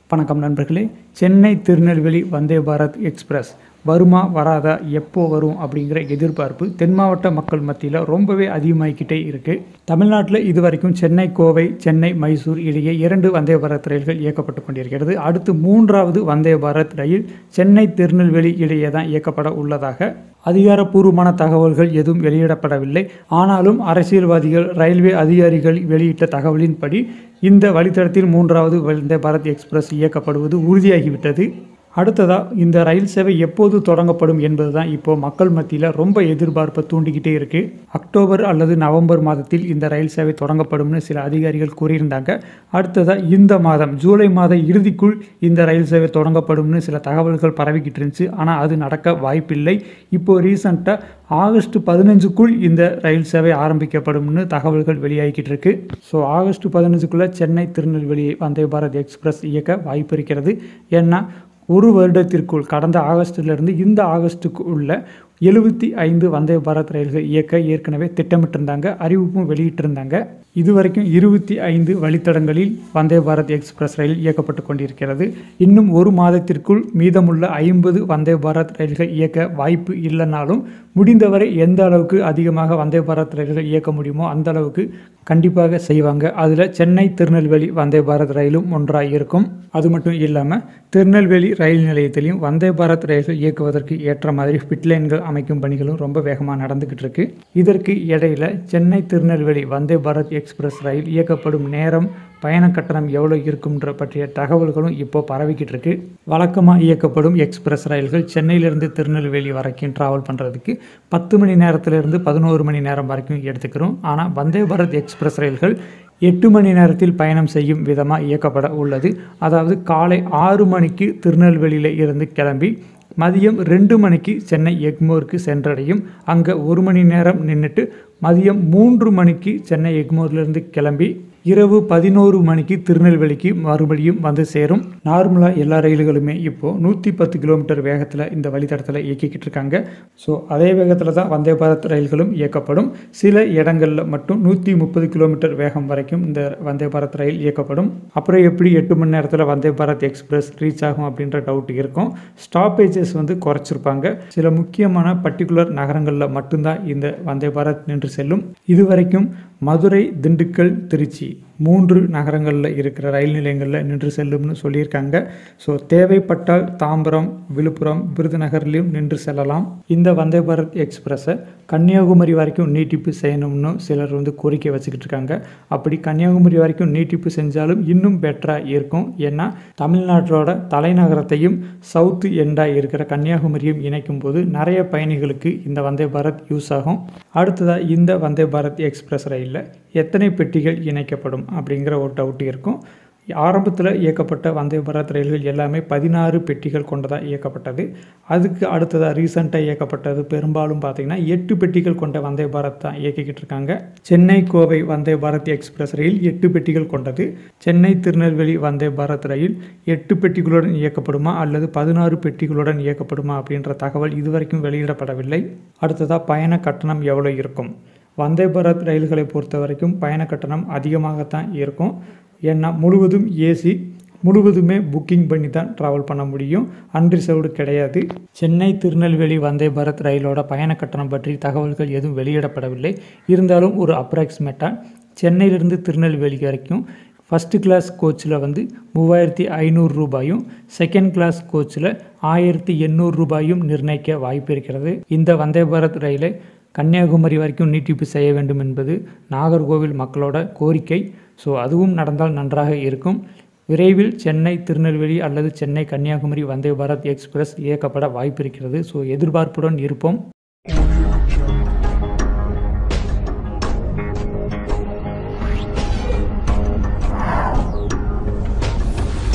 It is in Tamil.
வணக்கம் நண்பர்களே சென்னை திருநெல்வேலி வந்தே பாரத் எக்ஸ்பிரஸ் வருமா வராதா எப்போ வரும் அப்படிங்கிற எதிர்பார்ப்பு தென் மாவட்ட மக்கள் மத்தியில் ரொம்பவே அதிகமாகிக்கிட்டே இருக்குது தமிழ்நாட்டில் இது வரைக்கும் சென்னை கோவை சென்னை மைசூர் இடையே இரண்டு வந்தே பாரத் ரயில்கள் இயக்கப்பட்டு கொண்டிருக்கிறது அடுத்து மூன்றாவது வந்தே பாரத் ரயில் சென்னை திருநெல்வேலி இடையே தான் இயக்கப்பட உள்ளதாக அதிகாரப்பூர்வமான தகவல்கள் எதுவும் வெளியிடப்படவில்லை ஆனாலும் அரசியல்வாதிகள் ரயில்வே அதிகாரிகள் வெளியிட்ட தகவலின்படி இந்த வழித்தடத்தில் மூன்றாவது வந்தே பாரத் எக்ஸ்பிரஸ் இயக்கப்படுவது உறுதியாகிவிட்டது அடுத்ததாக இந்த ரயில் சேவை எப்போது தொடங்கப்படும் என்பது தான் இப்போது மக்கள் மத்தியில் ரொம்ப எதிர்பார்ப்பை தூண்டிக்கிட்டே இருக்குது அக்டோபர் அல்லது நவம்பர் மாதத்தில் இந்த ரயில் சேவை தொடங்கப்படும்னு சில அதிகாரிகள் கூறியிருந்தாங்க அடுத்ததாக இந்த மாதம் ஜூலை மாத இறுதிக்குள் இந்த ரயில் சேவை தொடங்கப்படும்னு சில தகவல்கள் பரவிக்கிட்டு இருந்துச்சு ஆனால் அது நடக்க வாய்ப்பில்லை இப்போது ரீசண்டாக ஆகஸ்ட் பதினஞ்சுக்குள் இந்த ரயில் சேவை ஆரம்பிக்கப்படும்னு தகவல்கள் வெளியாகிக்கிட்டு இருக்கு ஸோ ஆகஸ்ட் பதினஞ்சுக்குள்ளே சென்னை திருநெல்வேலி வந்தே பாரத் எக்ஸ்பிரஸ் இயக்க வாய்ப்பு இருக்கிறது ஏன்னா ஒரு வருடத்திற்குள் கடந்த ஆகஸ்டிலிருந்து இந்த ஆகஸ்ட்டுக்கு உள்ள எழுபத்தி ஐந்து வந்தே பாரத் ரயில்கள் இயக்க ஏற்கனவே திட்டமிட்டிருந்தாங்க அறிவிப்பும் வெளியிட்டிருந்தாங்க இதுவரைக்கும் இருபத்தி ஐந்து வழித்தடங்களில் வந்தே பாரத் எக்ஸ்பிரஸ் ரயில் இயக்கப்பட்டு கொண்டிருக்கிறது இன்னும் ஒரு மாதத்திற்குள் மீதமுள்ள ஐம்பது வந்தே பாரத் ரயில்கள் இயக்க வாய்ப்பு இல்லைனாலும் முடிந்தவரை எந்த அளவுக்கு அதிகமாக வந்தே பாரத் ரயில்கள் இயக்க முடியுமோ அந்த அளவுக்கு கண்டிப்பாக செய்வாங்க அதில் சென்னை திருநெல்வேலி வந்தே பாரத் ரயிலும் ஒன்றாக இருக்கும் அது மட்டும் இல்லாமல் திருநெல்வேலி ரயில் நிலையத்திலையும் வந்தே பாரத் ரயில்கள் இயக்குவதற்கு ஏற்ற மாதிரி பிட்லைன்கள் அமைக்கும் பணிகளும் ரொம்ப வேகமாக நடந்துக்கிட்டு இருக்கு இதற்கு இடையில சென்னை திருநெல்வேலி வந்தே பாரத் எக்ஸ்பிரஸ் ரயில் இயக்கப்படும் நேரம் பயண கட்டணம் எவ்வளோ இருக்கும்ன்ற பற்றிய தகவல்களும் இப்போ பரவிக்கிட்டு இருக்கு வழக்கமாக இயக்கப்படும் எக்ஸ்பிரஸ் ரயில்கள் சென்னையிலிருந்து திருநெல்வேலி வரைக்கும் ட்ராவல் பண்ணுறதுக்கு பத்து மணி நேரத்திலிருந்து பதினோரு மணி நேரம் வரைக்கும் எடுத்துக்கிறோம் ஆனால் வந்தே பாரத் எக்ஸ்பிரஸ் ரயில்கள் எட்டு மணி நேரத்தில் பயணம் செய்யும் விதமாக இயக்கப்பட உள்ளது அதாவது காலை ஆறு மணிக்கு திருநெல்வேலியில் இருந்து கிளம்பி மதியம் ரெண்டு மணிக்கு சென்னை எக்மோருக்கு சென்றடையும் அங்கே ஒரு மணி நேரம் நின்றுட்டு மதியம் மூன்று மணிக்கு சென்னை எக்மோர்லேருந்து கிளம்பி இரவு பதினோரு மணிக்கு திருநெல்வேலிக்கு மறுபடியும் வந்து சேரும் நார்மலாக எல்லா ரயில்களுமே இப்போது நூற்றி பத்து கிலோமீட்டர் வேகத்தில் இந்த வழித்தடத்தில் இயக்கிக்கிட்டு இருக்காங்க ஸோ அதே வேகத்தில் தான் வந்தே பாரத் ரயில்களும் இயக்கப்படும் சில இடங்களில் மட்டும் நூற்றி முப்பது கிலோமீட்டர் வேகம் வரைக்கும் இந்த வந்தே பாரத் ரயில் இயக்கப்படும் அப்புறம் எப்படி எட்டு மணி நேரத்தில் வந்தே பாரத் எக்ஸ்பிரஸ் ரீச் ஆகும் அப்படின்ற டவுட் இருக்கும் ஸ்டாப்பேஜஸ் வந்து குறைச்சிருப்பாங்க சில முக்கியமான பர்டிகுலர் நகரங்களில் மட்டும்தான் இந்த வந்தே பாரத் நின்று செல்லும் இதுவரைக்கும் மதுரை திண்டுக்கல் திருச்சி மூன்று நகரங்களில் இருக்கிற ரயில் நிலையங்களில் நின்று செல்லும்னு சொல்லியிருக்காங்க ஸோ தேவைப்பட்டால் தாம்பரம் விழுப்புரம் விருதுநகர்லையும் நின்று செல்லலாம் இந்த வந்தே பாரத் எக்ஸ்பிரஸை கன்னியாகுமரி வரைக்கும் நீட்டிப்பு செய்யணும்னு சிலர் வந்து கோரிக்கை வச்சுக்கிட்டு இருக்காங்க அப்படி கன்னியாகுமரி வரைக்கும் நீட்டிப்பு செஞ்சாலும் இன்னும் பெட்டராக இருக்கும் ஏன்னா தமிழ்நாட்டோட தலைநகரத்தையும் சவுத்து எண்டாக இருக்கிற கன்னியாகுமரியும் இணைக்கும் போது நிறைய பயணிகளுக்கு இந்த வந்தே பாரத் யூஸ் ஆகும் அடுத்ததாக இந்த வந்தே பாரத் எக்ஸ்பிரஸ் ரயிலில் எத்தனை பெட்டிகள் இணைக்கப்படும் அப்படிங்கிற ஒரு டவுட் இருக்கும் ஆரம்பத்தில் இயக்கப்பட்ட வந்தே பாரத் ரயில்கள் எல்லாமே பதினாறு பெட்டிகள் கொண்டதாக இயக்கப்பட்டது அதுக்கு அடுத்ததாக ரீசெண்டாக இயக்கப்பட்டது பெரும்பாலும் பார்த்திங்கன்னா எட்டு பெட்டிகள் கொண்ட வந்தே பாரத் தான் இயக்கிக்கிட்டு இருக்காங்க சென்னை கோவை வந்தே பாரத் எக்ஸ்பிரஸ் ரயில் எட்டு பெட்டிகள் கொண்டது சென்னை திருநெல்வேலி வந்தே பாரத் ரயில் எட்டு பெட்டிகளுடன் இயக்கப்படுமா அல்லது பதினாறு பெட்டிகளுடன் இயக்கப்படுமா அப்படின்ற தகவல் இதுவரைக்கும் வெளியிடப்படவில்லை அடுத்ததாக பயண கட்டணம் எவ்வளோ இருக்கும் வந்தே பாரத் ரயில்களை பொறுத்த வரைக்கும் பயண கட்டணம் அதிகமாகத்தான் இருக்கும் ஏன்னா முழுவதும் ஏசி முழுவதுமே புக்கிங் பண்ணி தான் ட்ராவல் பண்ண முடியும் அன்ரிசர்வ்டு கிடையாது சென்னை திருநெல்வேலி வந்தே பாரத் ரயிலோட பயண கட்டணம் பற்றி தகவல்கள் எதுவும் வெளியிடப்படவில்லை இருந்தாலும் ஒரு அப்ராக்சிமேட்டாக சென்னையிலிருந்து திருநெல்வேலி வரைக்கும் ஃபஸ்ட்டு கிளாஸ் கோச்சில் வந்து மூவாயிரத்தி ஐநூறு ரூபாயும் செகண்ட் கிளாஸ் கோச்சில் ஆயிரத்தி எண்ணூறு ரூபாயும் நிர்ணயிக்க வாய்ப்பு இருக்கிறது இந்த வந்தே பாரத் ரயிலை கன்னியாகுமரி வரைக்கும் நீட்டிப்பு செய்ய வேண்டும் என்பது நாகர்கோவில் மக்களோட கோரிக்கை ஸோ அதுவும் நடந்தால் நன்றாக இருக்கும் விரைவில் சென்னை திருநெல்வேலி அல்லது சென்னை கன்னியாகுமரி வந்தே பாரத் எக்ஸ்பிரஸ் இயக்கப்பட வாய்ப்பு இருக்கிறது ஸோ எதிர்பார்ப்புடன் இருப்போம்